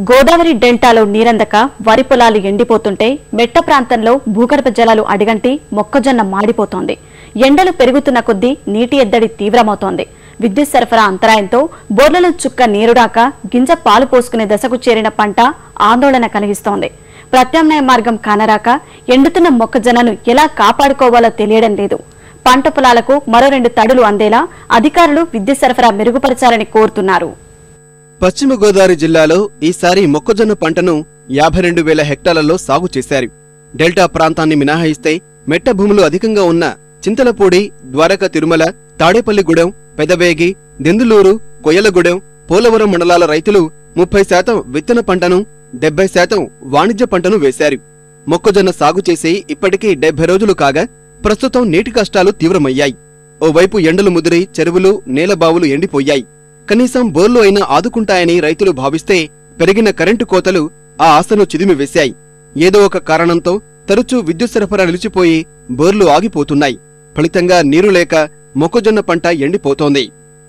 గోదావరి డెల్టాలో నీరందక వరి పొలాలు ఎండిపోతుంటే మెట్ట ప్రాంతంలో భూగర్భ జలాలు అడిగంటి మొక్కజొన్న మాడిపోతోంది ఎండలు పెరుగుతున్న కొద్దీ నీటి ఎద్దడి తీవ్రమవుతోంది విద్యుత్ సరఫరా అంతరాయంతో బోర్లలో చుక్క నీరుడాక గింజ పాలు పోసుకునే దశకు చేరిన పంట ఆందోళన కలిగిస్తోంది ప్రత్యామ్నాయ మార్గం కానరాక ఎండుతున్న మొక్కజొన్నను ఎలా కాపాడుకోవాలో తెలియడం లేదు పంట పొలాలకు మరో రెండు తడులు అందేలా అధికారులు విద్యుత్ సరఫరా మెరుగుపరచాలని కోరుతున్నారు పశ్చిమ గోదావరి జిల్లాలో ఈసారి మొక్కజొన్న పంటను యాభై రెండు వేల హెక్టార్లలో సాగు చేశారు డెల్టా ప్రాంతాన్ని మినహాయిస్తే మెట్ట భూములు అధికంగా ఉన్న చింతలపూడి ద్వారక తిరుమల తాడేపల్లిగూడెం పెదవేగి దెందులూరు కొయ్యలగూడెం పోలవరం మండలాల రైతులు ముప్పై శాతం విత్తన పంటను డెబ్బై శాతం వాణిజ్య పంటను వేశారు మొక్కజొన్న సాగు చేసి ఇప్పటికీ డెబ్బై రోజులు కాగా ప్రస్తుతం నీటి కష్టాలు తీవ్రమయ్యాయి ఓవైపు ఎండలు ముదిరి చెరువులు నేలబావులు ఎండిపోయాయి కనీసం బోర్లు అయినా ఆదుకుంటాయని రైతులు భావిస్తే పెరిగిన కరెంటు కోతలు ఆ ఆశను చిదిమివేశాయి ఏదో ఒక కారణంతో తరచూ విద్యుత్ సరఫరా నిలిచిపోయి బోర్లు ఆగిపోతున్నాయి ఫలితంగా నీరు లేక మొక్కజొన్న పంట ఎండిపోతోంది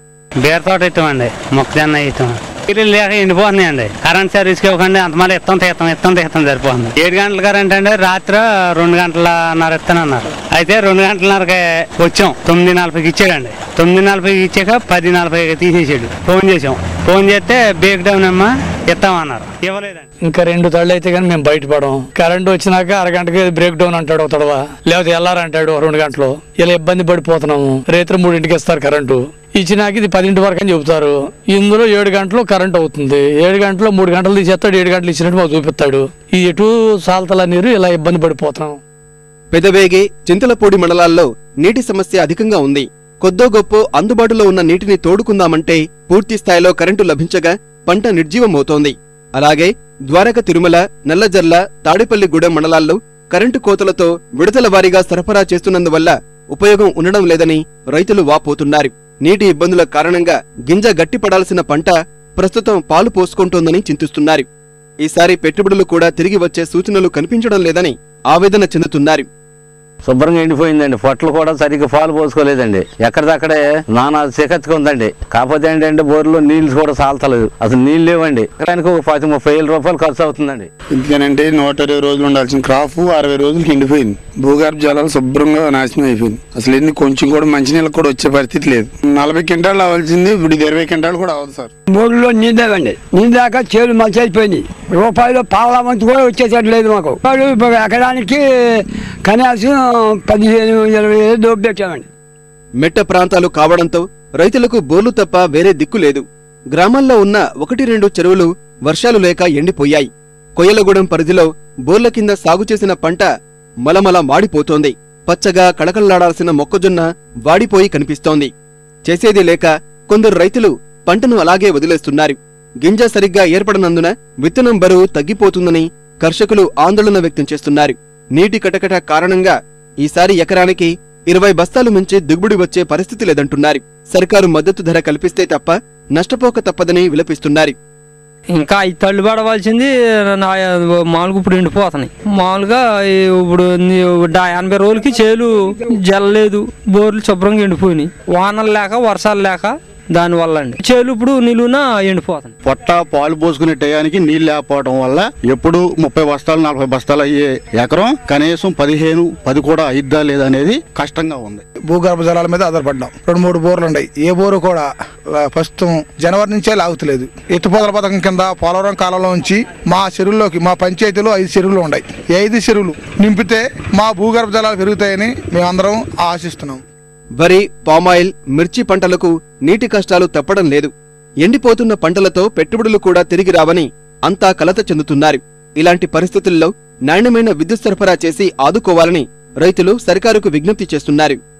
బీర తోట ఇస్తామండి మొక్కజొన్న ఇస్తాం నీళ్ళు లేక ఎండిపోతున్నాయండి కరెంట్ సర్వీస్కి ఇవ్వకండి అంత మరి ఇస్తాం తీస్తాం ఇస్తాం తీస్తాం సరిపోతుంది ఏడు గంటల కరెంట్ అండి రాత్రి రెండు గంటలన్నర ఇస్తానన్నారు అయితే రెండు గంటలన్నరకి వచ్చాం తొమ్మిది నలభైకి ఇచ్చాడండి తొమ్మిది నలభైకి ఇచ్చాక పది నలభైకి తీసేసాడు ఫోన్ చేసాం ఫోన్ చేస్తే బ్రేక్ డౌన్ అమ్మా ఇస్తామన్నారు ఇవ్వలేదండి ఇంకా రెండు తళ్ళు అయితే కానీ మేము బయటపడం కరెంట్ వచ్చినాక అరగంటకి బ్రేక్ డౌన్ అంటాడు ఒక తడవ లేకపోతే ఎల్లారంటాడు రెండు గంటలు ఇలా ఇబ్బంది పడిపోతున్నాము రేత్రి మూడింటికి ఇస్తారు కరెంటు ఇచ్చినాక ఇది పదింటి వరకు అని చెబుతారు ఇందులో ఏడు గంటలు కరెంట్ అవుతుంది ఏడు గంటలు మూడు గంటలు తీసేస్తాడు ఏడు గంటలు ఇచ్చినట్టు మాకు చూపిస్తాడు ఈ ఎటు సాల్తల నీరు ఇలా ఇబ్బంది పడిపోతున్నాం పెదవేగి చింతలపూడి మండలాల్లో నీటి సమస్య అధికంగా ఉంది కొద్దో గొప్పో అందుబాటులో ఉన్న నీటిని తోడుకుందామంటే పూర్తి స్థాయిలో కరెంటు లభించగా పంట నిర్జీవమవుతోంది అలాగే ద్వారక తిరుమల నల్లజర్ల తాడేపల్లిగూడెం మండలాల్లో కరెంటు కోతలతో విడతల వారీగా సరఫరా చేస్తున్నందువల్ల ఉపయోగం ఉండడం లేదని రైతులు వాపోతున్నారు నీటి ఇబ్బందుల కారణంగా గింజ గట్టిపడాల్సిన పంట ప్రస్తుతం పాలు పోసుకుంటోందని చింతిస్తున్నారు ఈసారి పెట్టుబడులు కూడా తిరిగి వచ్చే సూచనలు కనిపించడం లేదని ఆవేదన చెందుతున్నారు శుభ్రంగా ఎండిపోయిందండి పొట్టలు కూడా సరిగ్గా పాలు పోసుకోలేదండి ఎక్కడిదక్కడే నానా సికత్తుగా ఉందండి కాకపోతే ఏంటంటే బోర్లో నీళ్లు కూడా సాల్తలేదు అసలు నీళ్ళు లేవండి ఎకరానికి ఒక పది ముప్పై వేల రూపాయలు ఖర్చు అవుతుందండి ఎందుకనంటే నూట ఇరవై రోజులు ఉండాల్సిన క్రాప్ అరవై రోజులకి ఎండిపోయింది భూగర్భ జలాలు శుభ్రంగా నాశనం అయిపోయింది అసలు ఎన్ని కొంచెం కూడా మంచినీళ్ళకి కూడా వచ్చే పరిస్థితి లేదు నలభై క్వింటాలు అవ్వాల్సింది ఇప్పుడు ఇది ఇరవై క్వింటాలు కూడా అవ్వదు సార్ బోర్డులో నీళ్ళేవండి నీళ్ళు దాకా చేలు మంచి అయిపోయింది రూపాయలు పావలా వంతు కూడా వచ్చేసరికి లేదు మాకు వాడు ఇప్పుడు ఎకరానికి కనీసం పదిహేను ఇరవై వేలు దోపు పెట్టామండి మెట్ట ప్రాంతాలు కావడంతో రైతులకు బోర్లు తప్ప వేరే దిక్కు లేదు గ్రామాల్లో ఉన్న ఒకటి రెండు చెరువులు వర్షాలు లేక ఎండిపోయాయి కొయ్యలగూడెం పరిధిలో బోర్ల కింద సాగు చేసిన పంట మలమల మాడిపోతోంది పచ్చగా కళకళలాడాల్సిన మొక్కజొన్న వాడిపోయి కనిపిస్తోంది చేసేది లేక కొందరు రైతులు పంటను అలాగే వదిలేస్తున్నారు గింజ సరిగ్గా ఏర్పడనందున విత్తనం బరువు తగ్గిపోతుందని కర్షకులు ఆందోళన వ్యక్తం చేస్తున్నారు నీటి కటకట కారణంగా ఈసారి ఎకరానికి ఇరవై బస్తాలు మించి దిగుబడి వచ్చే పరిస్థితి లేదంటున్నారు సర్కారు మద్దతు ధర కల్పిస్తే తప్ప నష్టపోక తప్పదని విలపిస్తున్నారు ఇంకా ఐదు తళ్ళు పడవలసింది నా మామూలుగా ఇప్పుడు ఎండిపోతున్నాయి మామూలుగా ఈ ఇప్పుడు నీ- డా- ఎనభై రోజులకి చేలు జల్లలేదు బోర్లు శుభ్రంగా ఎండిపోయినాయి వానలు లేక వర్షాలు లేక దానివల్ల అండి చేలు ఇప్పుడు నిలువున ఎండిపోతుంది పొట్ట పాలు పోసుకునే టయానికి నీళ్ళు లేకపోవడం వల్ల ఎప్పుడు ముప్పై బస్తాలు నలభై బస్తాలు అయ్యే ఎకరం కనీసం పదిహేను పది కూడా అయిద్దా లేదా అనేది కష్టంగా ఉంది భూగర్భ జలాల మీద ఆధారపడ్డాం రెండు మూడు బోర్లు ఉన్నాయి ఏ బోరు కూడా ఆ, ప్రస్తుతం జనవరి నుంచే లాగుతలేదు ఎత్తుపోతల పథకం కింద పోలవరం కాలంలో నుంచి మా చెరువుల్లోకి మా పంచాయతీలో ఐదు చెరువులు ఉన్నాయి ఈ ఐదు చెరువులు నింపితే మా భూగర్భ జలాలు పెరుగుతాయని మేమందరం ఆశిస్తున్నాం వరి పామాయిల్ మిర్చి పంటలకు నీటి కష్టాలు తప్పడం లేదు ఎండిపోతున్న పంటలతో పెట్టుబడులు కూడా తిరిగి రావని అంతా కలత చెందుతున్నారు ఇలాంటి పరిస్థితుల్లో నాణ్యమైన విద్యుత్ సరఫరా చేసి ఆదుకోవాలని రైతులు సర్కారుకు విజ్ఞప్తి చేస్తున్నారు